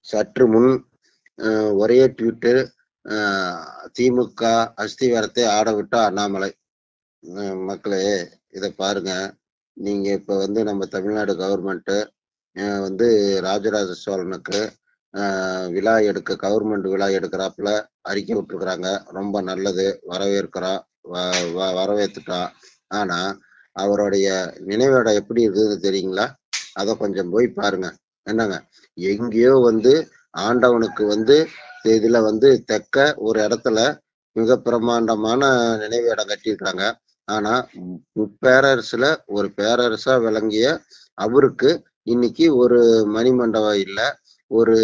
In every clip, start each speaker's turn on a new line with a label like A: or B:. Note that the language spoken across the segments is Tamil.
A: சற்று முன் அஹ், ஒரே ட்வீட்டு திமுக அஸ்திவாரத்தை ஆட விட்டா அண்ணாமலை அஹ், மக்களே இதை பாருங்க நீங்க இப்ப வந்து நம்ம தமிழ்நாடு கவர்மெண்ட் வந்து ராஜராஜ சோழனுக்கு அஹ், விழா எடுக்க கவர்மெண்ட் விழா எடுக்கிறாப்புல அறிக்கை விட்டுருக்குறாங்க ரொம்ப நல்லது வரவேற்கிறோம் வ- வ- வரவேற்றுட்டோம் ஆனா அவருடைய நினைவிடம் எப்படி இருக்குதுன்னு தெரியுங்களா அதை கொஞ்சம் போய் பாருங்க என்னங்க எங்கேயோ வந்து ஆண்டவனுக்கு வந்து இதுல வந்து தெக்க ஒரு இடத்துல மிக பிரமாண்டமான நினைவு இடம் கட்டியிருக்காங்க ஆனா முப்பேரரசுல ஒரு பேரரசா விளங்கிய அவருக்கு இன்னைக்கு ஒரு மணிமண்டபம் இல்ல ஒரு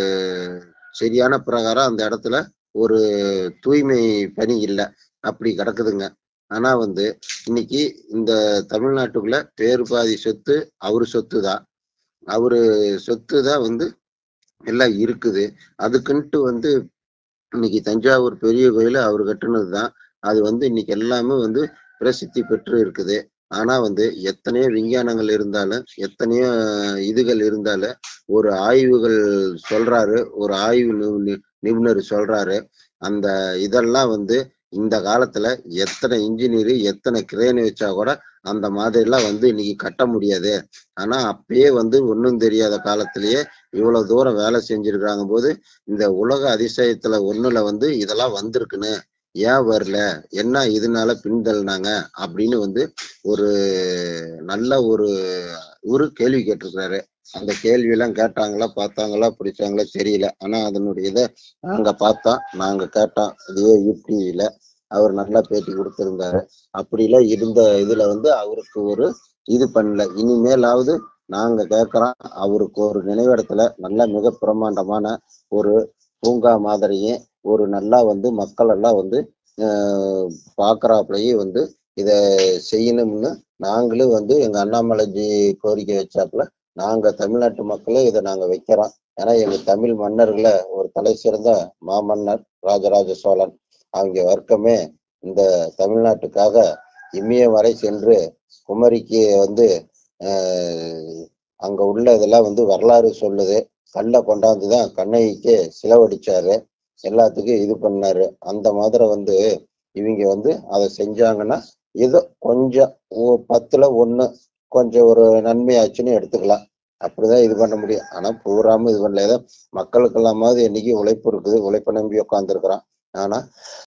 A: சரியான பிரகாரம் அந்த இடத்துல ஒரு தூய்மை பணி இல்லை அப்படி கிடக்குதுங்க ஆனா வந்து இன்னைக்கு இந்த தமிழ்நாட்டுக்குள்ள பேரு பாதி சொத்து அவரு சொத்து தான் அவரு சொத்து தான் வந்து எல்லாம் இருக்குது அதுக்குன்ட்டு வந்து இன்னைக்கு தஞ்சாவூர் பெரிய கோயில் அவர் கட்டுனது தான் அது வந்து இன்னைக்கு எல்லாமே வந்து பிரசித்தி பெற்று இருக்குது ஆனா வந்து எத்தனையோ விஞ்ஞானங்கள் இருந்தாலும் எத்தனையோ இதுகள் இருந்தாலும் ஒரு ஆய்வுகள் சொல்றாரு ஒரு ஆய்வு நிபு- நி- நிபுணர் சொல்றாரு அந்த இதெல்லாம் வந்து இந்த காலத்துல எத்தனை இன்ஜினியர் எத்தனை கிரேன் வச்சா கூட அந்த மாதிரிலாம் வந்து இன்னைக்கு கட்ட முடியாது ஆனா அப்பயே வந்து ஒன்றும் தெரியாத காலத்திலேயே இவ்வளவு தூரம் வேலை செஞ்சிருக்காங்க போது இந்த உலக அதிசயத்துல ஒண்ணுல வந்து இதெல்லாம் வந்திருக்குன்னு ஏன் வரல என்ன இதனால பின்தள்ளினாங்க அப்படின்னு வந்து ஒரு நல்ல ஒரு ஒரு கேள்வி கேட்டிருக்கிறாரு அந்த கேள்வி எல்லாம் கேட்டாங்களா பார்த்தாங்களா பிடிச்சாங்களா தெரியல ஆனா அதனுடைய இதை நாங்க பார்த்தோம் நாங்க கேட்டோம் இதே யூடிவில அவர் நல்லா பேட்டி கொடுத்திருந்தாரு அப்படிலாம் இருந்த இதுல வந்து அவருக்கு ஒரு இது பண்ணல இனிமேலாவது நாங்க கேட்கிறோம் அவருக்கு ஒரு நினைவிடத்துல நல்ல மிக பிரமாண்டமான ஒரு பூங்கா மாதிரியும் ஒரு நல்லா வந்து மக்கள் எல்லாம் வந்து ஆஹ் பாக்குறாப்புலயே வந்து இத செய்யணும்னு நாங்களும் வந்து எங்க அண்ணாமலைஜி கோரிக்கை வச்சாப்புல நாங்க தமிழ்நாட்டு மக்களே இதை நாங்க வைக்கிறோம் ஏன்னா எங்க தமிழ் மன்னர்களை ஒரு தலை சிறந்த மாமன்னர் ராஜராஜ சோழன் அவங்க வர்க்கமே இந்த தமிழ்நாட்டுக்காக இமய வரை சென்று குமரிக்கு வந்து ஆஹ் அங்க உள்ள இதெல்லாம் வந்து வரலாறு சொல்லுது கல்லை கொண்டாந்து தான் கண்ணகிக்கு சிலவடிச்சாரு எல்லாத்துக்கும் இது பண்ணாரு அந்த மாதிரி வந்து இவங்க வந்து அதை செஞ்சாங்கன்னா ஏதோ கொஞ்சம் ஒ- பத்துல ஒண்ணு கொஞ்சம் ஒரு நன்மையாச்சுன்னு எடுத்துக்கலாம் அப்படிதான் இது பண்ண முடியும் ஆனா பூராம இது பண்ணல ஏதோ மக்களுக்கெல்லாமாவது என்னைக்கு உழைப்பு இருக்குது உழைப்பை நம்பி உட்காந்துருக்குறான் ஆனா